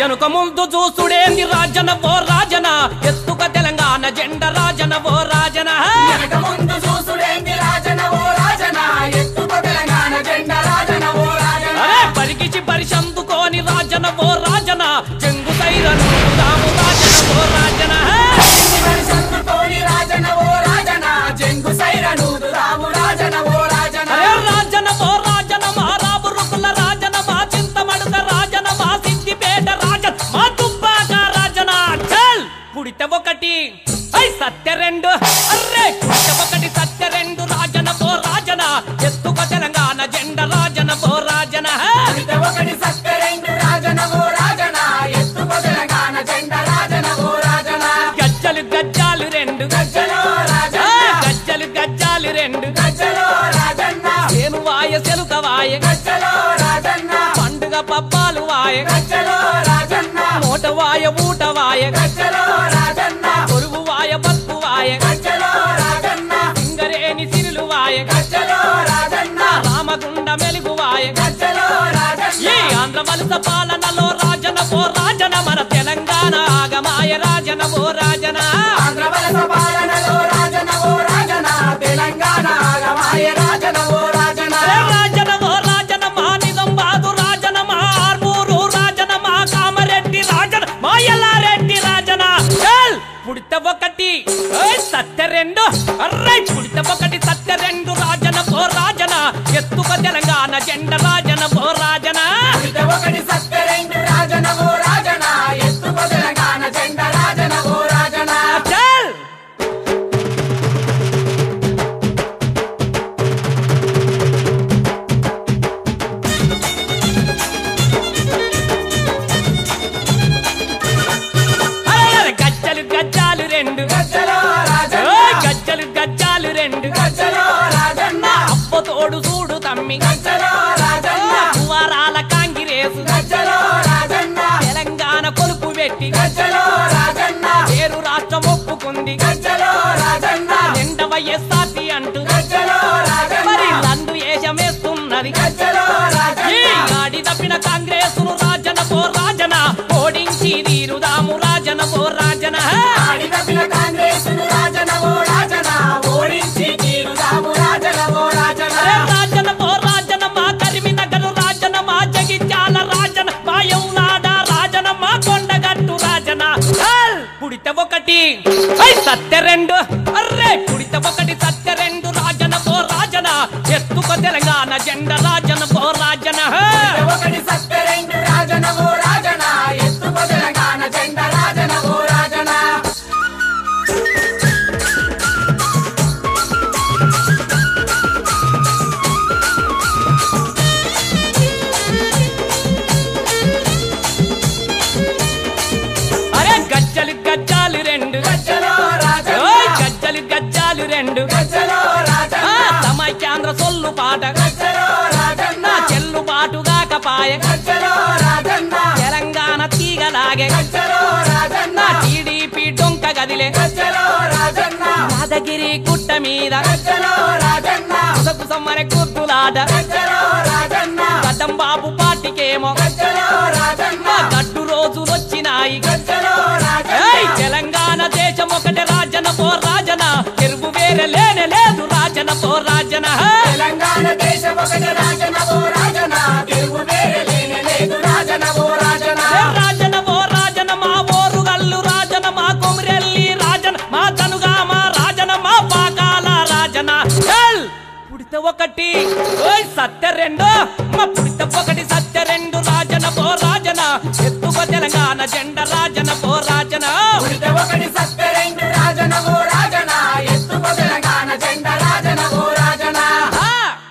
ఎనుక ముందు చూసుడేంది రాజన ఓ రాజన ఎత్తుక తెలంగాణ జెండ రాజన ఓ రాజన వెనక ముందు చూసుడేంది రాజన ఓ రాజన ఎత్తుకో తెలంగాణ జెండా రాజన ఓ రాజన అరే పరికిచి పరిశందుకోని రాజన ఓ రాజన చెంగు సైరను రాము రాజన ఓ రాజన మరి సందుతోని రాజన ఓ రాజన జంగు సైరను రాము రాజన ఓ రాజన అరే రాజన ఓ రాజన మా రాబు రుకుల రాజన మా చింతమడుక రాజన మా సిద్దిపేట రాజన మా తుప్పాక రాజన చల్ కుడిత ఒకటి ఐ సత్య రెండు అర్రే కుడిత ఒకటి సత్య రెండు రాజన ఓ రాజన ఎత్తుక తెలంగాణ జెండ రాజన ఓ రాజన కవిత ఒకటి సత్యరెండు రాజన ఓ రాజన ఎత్తుకో తెలంగాణ జెండా రాజన ఓ రాజన గజ్జలు గజ్జాలు రెండు గజ్జలో ఆ, రాజన్న గజ్జలు గజ్జాలు రెండు గజ్జలో రాజన్న సేను వాయ సెలుక వాయ గజ్జలో రాజన్న పండుగ పబ్బాలు వాయ గజ్జలో రాజన్న మూట వాయ ఊట వాయ గజ్జలో రాజన్న కొరువు వాయ బతుకు వాయ గజ్జలో రాజన్న సింగరేని సిరులు వాయ గజ్జలో రాజన్న రామగుండ మెలుగు వాయ గజ్జలో రాజన్న ఈ ఆంధ్ర వలస పాలనలో రాజన ఓ రాజన మన తెలంగాణ ఆగమాయ రాజన ఓ రాజన ఆంధ్ర వలస పాలనలో రాజన ఓ రాజన తెలంగాణ ఆగమాయ రాజన ఓ రాజన ఏ రాజన ఓ రాజన మా నిజంబాదు రాజన మా ఆర్మూరు రాజన మా కామరెడ్డి రాజన మా ఎల్లారెడ్డి రాజన చల్ పుడిత ఒకటి ఏయ్ సత్య రెండు అర్రై పుడిత ఒకటి సత్య రెండు రాజన ఓ రాజన ఎత్తుక తెలంగాణ జెండ రాజన ఓ రాజన కవిత ఒకటి సత్యరెండు రాజన ఓ రాజన ఎత్తుకో తెలంగాణ జెండా రాజన ఓ రాజన చల్ అరే గజ్జలు గజ్జాలు రెండు గజ్జలో రాజన్న ఏయ్ గజ్జలు గజ్జాలు రెండు గజ్జలో రాజన్న అప్ప తోడు చూడు తమ్మి గజ్జలో రాజన్న కువారాల కాంగిరేసు గజ్జలో రాజన్న తెలంగాణ కొలుపు పెట్టి గజ్జలో రాజన్న పేరు రాష్ట్రం ఒప్పుకుంది గజ్జలో రాజన్న నిండ వైఎస్ఆర్సీ అంటూ గజ్జలో మరి రాజన్న లందు ఏషమేస్తున్నది గజ్జలో ఈ రాజన్న ఆడి తప్పిన కాంగ్రెస్ రాజన ఓ రాజన ఓడించి తీరుదాము రాజన ఓ రాజన ఆడి తప్పిన కాంగ్రెస్ రాజన ఓ రాజన ఓడించి తీరుదాము రాజన ఓ రాజన అరే రాజన ఓ రాజన మా కరిమినగరు రాజన మా జగిత్యాల రాజన మా యౌనాడ రాజన మా కొండగట్టు రాజన చల్! పుడిత ఒకటి ఐ సత్య రెండు అర్రే పుడిత ఒకటి సత్య రెండు రాజన ఓ రాజన ఎత్తుక తెలంగాణ జెండ రాజన ఓ రాజన ఒకటి సత్యరెండు రాజన ఓ రాజన ఎత్తుకో తెలంగాణ జెండా రాజన ఓ రాజన అరే గజ్జలు గజ్జాలు రెండు గజ్జలో ఓయ్ రాజన్న గజ్జలు గజ్జాలు రెండు గజ్జలో ఆ, రాజన్న సమైక్యాంధ్ర సొల్లు పాట గజ్జలో రాజన్న నా చెల్లుబాటు కాకపాయ గజ్జలో రాజన్న తెలంగాణ తీగలాగే గజ్జలో రాజన్న నా టీడీపీ డొంక గదిలే గజ్జలో రాజన్న యాదగిరి గుట్ట మీద గజ్జలో రాజన్న కుసకుసమ్మని గుర్తులాట గజ్జలో రాజన్న గడ్డం బాబు పార్టీకేమో గజ్జలో రాజన్న మా గడ్డు రోజులు వచ్చినాయి గజ్జలో రాజన్న ఏయ్ తెలంగాణ దేశం ఒకటి రాజన పో రాజన తెరుగు వేరే లేనే లేదు రాజన పో రాజన తెలంగాణ దేశం ఒకటి రాజన ఓ రాజన తెలుగు వేరే లేనే లేదు రాజన ఓ రాజన ఏ రాజన ఓ రాజన మా ఓరుగల్లు రాజన మా కొమిరెల్లి రాజన మా తనుగా మా రాజన మా పాకాల రాజన చల్! పుడిత ఒకటి ఓయ్ సత్య రెండు మా పుడిత ఒకటి సత్య రెండు రాజన పో రాజన ఎత్తుక తెలంగాణ జెండ రాజన పో రాజన ఉడిత ఒకటి సత్యరెండు రాజన ఓ రాజన ఎత్తుకో తెలంగాణ జెండా రాజన ఓ రాజన ఆ!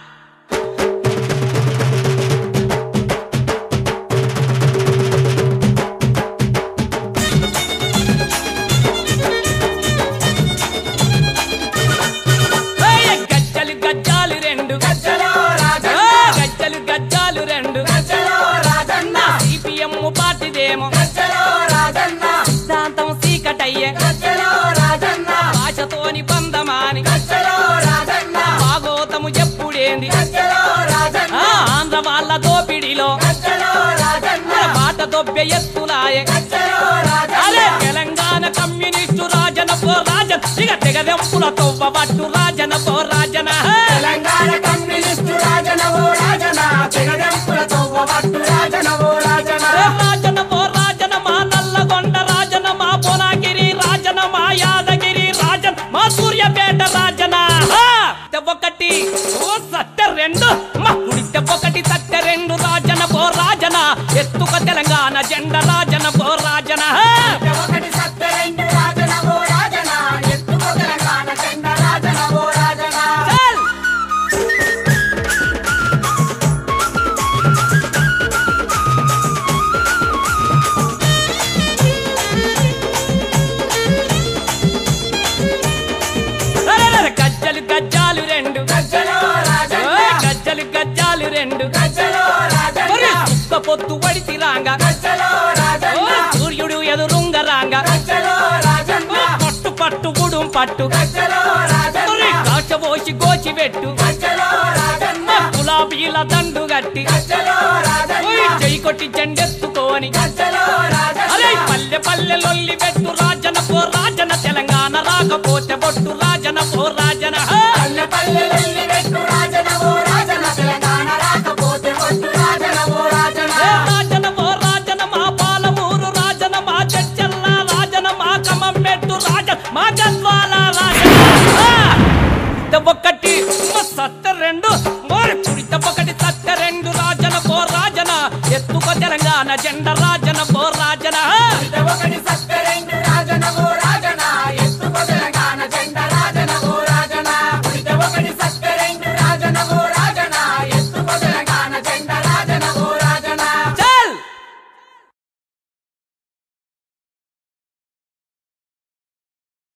ఏయ్ గజ్జలు గజ్జాలు రెండు గజ్జలో ఆ, రాజన్న గజ్జలు గజ్జాలు రెండు గజ్జలో రాజన్న సిపిఎం పార్టీదేమో గజ్జలో రాజన్న సిద్ధాంతం సీకటయ్యే గజ్జలో రాజన్న భాషతోని బంధమాని గజ్జలో రాజన్న భాగోతము ఎప్పుడేంది గజ్జలో రాజన్న ఆ, ఆంధ్ర వాళ్ళ దోపిడిలో గజ్జలో రాజన్న మాట దొబ్బె ఎత్తులాయే గజ్జలో అరే రాజన్న తెలంగాణ కమ్యూనిస్టు రాజన పో రాజన్ ఇక తెగదెంపుల తొవ్వబట్టు రాజన పో రాజన తెలంగాణ కమ్యూనిస్టు రాజనవో రాజన తెగదెంపుల తొవ్వబట్టు రాజనవో రాజన అరే రాజన పో రాజన మా నల్లగొండ రాజన మా భువనగిరి రాజన మా యాదగిరి రాజన్ మా సూర్యపేట రాజన హా! ఒకటి ఓ సత్య రెండు మా కుడితే ఒకటి సత్య రెండు రాజన పో రాజన ఎత్తుక తెలంగాణ జెండ రాజన పో రాజన హా! ఒకటి సత్య రెండు రాజనవో రాజన ఎత్తుకో తెలంగాణ చెండ రాజనవో రాజన చల్! అరెరెరె, గజ్జలు గజ్జాలు రెండు గజ్జలో రాజన్న ఓయ్, గజ్జలు గజ్జాలు రెండు గజ్జలో రాజన్న ఒరే, సుక్క పొత్తు వడిసి రాంగ గజ్జలో రాజన్న ఓయ్, సూర్యుడు ఎదురుంగ రాంగ గజ్జలో రాజన్న ఓయ్, పట్టు పట్టు గుడుం పట్టు గజ్జలో రాజన్న ఒరే, కాశ పోసి గోచి పెట్టు గజ్జలో రాజన్న గులాబీల దండు గట్టి గజ్జలో రాజన్న ఓయ్, చెయ్యి కొట్టి జెండెత్తుకోని గజ్జలో అరే రాజన్న పల్లె పల్లె లొల్లి పెట్టు రాజన పో రాజన తెలంగాణ రాకపోతే బొట్టు రాజన పో రాజన హా! పల్లె పల్లెలెల్లి పెట్టు రాజనవో రాజన తెలంగాణ రాకపోతే ఒట్టు రాజనవో రాజన ఏ రాజన పో రాజన మా పాలమూరు రాజన మా చెచ్చల్ల రాజన మా కమమెట్టు రాజన మా గద్వాల రాజన హా! ఇద్ద ఒకటి మా సత్త రెండు మోరి పుడిత ఒకటి సత్త రెండు రాజన పో రాజన ఎత్తుక తెలంగాణ జెండ రాజన పో రాజన హా! ఒకటి సత్య రెండు